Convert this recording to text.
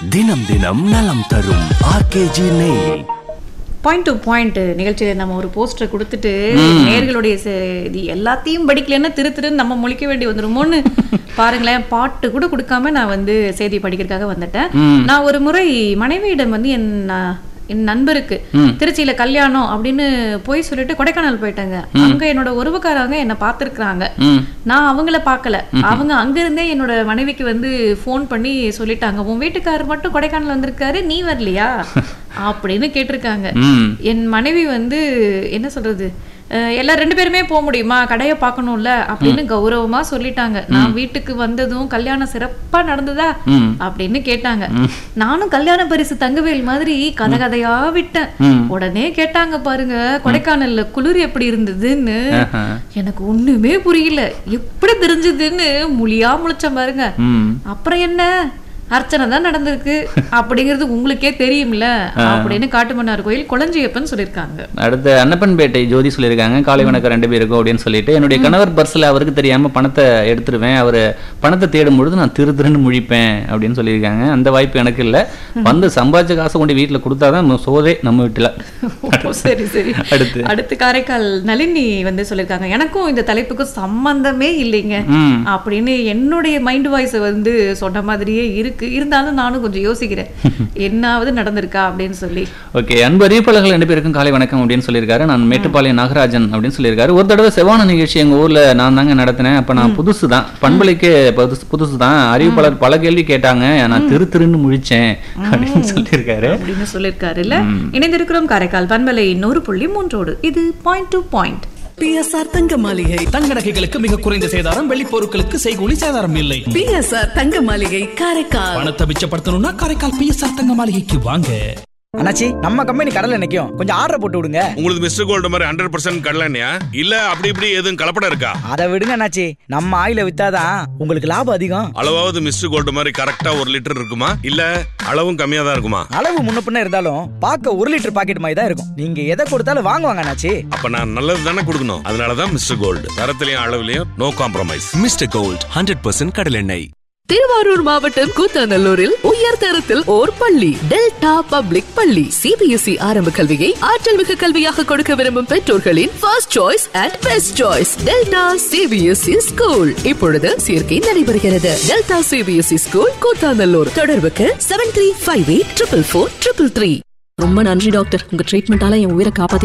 தினம் தினம் நலம் தரும் ஆர்கேஜி நெய் பாயிண்ட் டு பாயிண்ட் நிகழ்ச்சியில நம்ம ஒரு போஸ்டர் கொடுத்துட்டு நேர்களுடைய செ- இது எல்லாத்தையும் படிக்கலைன்னா திரு திருன்னு நம்ம முழிக்க வேண்டி வந்துருமோன்னு பாருங்களேன் பாட்டு கூட கொடுக்காம நான் வந்து செய்தி படிக்கிறதுக்காக வந்துட்டேன் நான் ஒரு முறை மனைவியிடம் வந்து என் அஹ், என் நண்பருக்கு திருச்சியில கல்யாணம் அப்படின்னு போய் சொல்லிட்டு கொடைக்கானல் போயிட்டாங்க அங்க என்னோட உறவுக்காரங்க என்ன பார்த்திருக்கிறாங்க ம் நான் அவங்கள பார்க்கல அவங்க அங்க இருந்தே என்னோட மனைவிக்கு வந்து ஃபோன் பண்ணி சொல்லிட்டாங்க உன் வீட்டுக்காரர் மட்டும் கொடைக்கானல் வந்திருக்காரு நீ வரலையா அப்படின்னு கேட்டிருக்காங்க ம் என் மனைவி வந்து என்ன சொல்றது அஹ் எல்லா ரெண்டு பேருமே போக முடியுமா கடையை பார்க்கணும்ல அப்படின்னு கௌரவமா சொல்லிட்டாங்க நான் வீட்டுக்கு வந்ததும் கல்யாணம் சிறப்பா நடந்ததா ம். அப்படின்னு கேட்டாங்க நானும் கல்யாண பரிசு தங்கவேல் மாதிரி கதை கதையா விட்டேன் ம். உடனே கேட்டாங்க பாருங்க கொடைக்கானல்ல குளிர் எப்படி இருந்ததுன்னு ஆஹா. எனக்கு ஒண்ணுமே புரியல எப்படி தெரிஞ்சதுன்னு முழியா முழிச்சேன் பாருங்க ம் அப்புறம் என்ன அர்ச்சனை தான் நடந்திருக்கு அப்படிங்கிறது உங்களுக்கே தெரியும்ல அப்படின்னு காட்டுமன்னார் கோயில் குளஞ்சியப்பன் சொல்லியிருக்காங்க அடுத்து அன்னப்பன்பேட்டை ஜோதி சொல்லியிருக்காங்க காலை வணக்கம் ரெண்டு பேருக்கும் அப்படின்னு சொல்லிட்டு என்னுடைய கணவர் பர்ஸ்ல அவருக்கு தெரியாம பணத்தை எடுத்துருவேன் அவர் பணத்தை தேடும் பொழுது நான் திரு திருன்னு முழிப்பேன் அப்படின்னு சொல்லியிருக்காங்க அந்த வாய்ப்பு எனக்கு இல்லை வந்து சம்பாதிச்ச காசை கொண்டு வீட்டில் கொடுத்தாதான் நம்ம சோதே நம்ம வீட்டில் ஓ, சரி சரி அடுத்து அடுத்து காரைக்கால் நளினி வந்து சொல்லியிருக்காங்க எனக்கும் இந்த தலைப்புக்கும் சம்பந்தமே இல்லைங்க ம் அப்படின்னு என்னுடைய மைண்ட் வாய்ஸ் வந்து சொன்ன மாதிரியே இருக்கு இருந்தாலும் நானும் கொஞ்சம் யோசிக்கிறேன் என்னாவது நடந்திருக்கா அப்படின்னு சொல்லி ஓகே அன்பு அறிவிப்பாளர்கள் ரெண்டு பேருக்கும் காலை வணக்கம் அப்படின்னு சொல்லியிருக்காரு நான் மேட்டுப்பாளையம் நாகராஜன் அப்படின்னு சொல்லியிருக்காரு ஒரு தடவை செவான நிகழ்ச்சி எங்க ஊர்ல நான் தாங்க நடத்தினேன் அப்ப நான் புதுசு தான் பண்பலைக்கு புதுசு புதுசு தான் அறிவிப்பாளர் பல கேள்வி கேட்டாங்க நான் திரு திருன்னு முழிச்சேன் அப்படின்னு சொல்லியிருக்காரு அப்படின்னு சொல்லியிருக்காருல்ல இணைந்திருக்கிறோம் காரைக்கால் பண்பலை நூறு புள்ளி மூன்றோடு இது பாயிண்ட் டு பாயிண்ட் பிஎஸ்ஆர் தங்க மாளிகை தங்க நகைகளுக்கு மிக குறைந்த சேதாரம் வெள்ளி பொருட்களுக்கு செய்கூலி சேதாரம் இல்லை பிஎஸ்ஆர் தங்க மாளிகை காரைக்கால் பணத்தை மிச்சப்படுத்தணும்னா காரைக்கால் பிஎஸ்ஆர் தங்க மாளிகைக்கு வாங்க அண்ணாச்சி நம்ம கம்பெனி கடல்ல நிக்கும் கொஞ்சம் ஆர்டர் போட்டு விடுங்க உங்களுக்கு மிஸ்டர் கோல்டு மாதிரி ஹண்ட்ரட் பர்சன்ட் கடலண்ணியா இல்ல அப்படி இப்படி எதுவும் கலப்படம் இருக்கா அதை விடுங்க அண்ணாச்சி நம்ம ஆயில வித்தாதான் உங்களுக்கு லாபம் அதிகம் அளவாவது மிஸ்டர் கோல்டு மாதிரி கரெக்டா ஒரு லிட்டர் இருக்குமா இல்ல அளவும் கம்மியா தான் இருக்குமா அளவு முன்ன பின்ன இருந்தாலும் பார்க்க ஒரு லிட்டர் பாக்கெட் மாதிரி தான் இருக்கும் நீங்க எதை கொடுத்தாலும் வாங்குவாங்க அண்ணாச்சி அப்ப நான் நல்லது தானே கொடுக்கணும் அதனாலதான் மிஸ்டர் கோல்டு தரத்திலையும் அளவுலயும் no compromise mister gold hundred percent கடலெண்ணெய் திருவாரூர் மாவட்டம் கூத்தாநல்லூரில் உயர் தரத்தில் ஓர் பள்ளி டெல்டா பப்ளிக் பள்ளி சிபிஎஸ்இ ஆரம்ப கல்வியை ஆற்றல் மிகு கல்வியாக கொடுக்க விரும்பும் பெற்றோர்களின் first choice and best choice delta CBSE school இப்பொழுது சேர்க்கை நடைபெறுகிறது டெல்டா சிபிஎஸ்இ ஸ்கூல் கூத்தாநல்லூர் தொடர்புக்கு seven three five eight triple four triple three ரொம்ப நன்றி டாக்டர் உங்க ட்ரீட்மெண்டால என் உயிரை காப்பாத்தி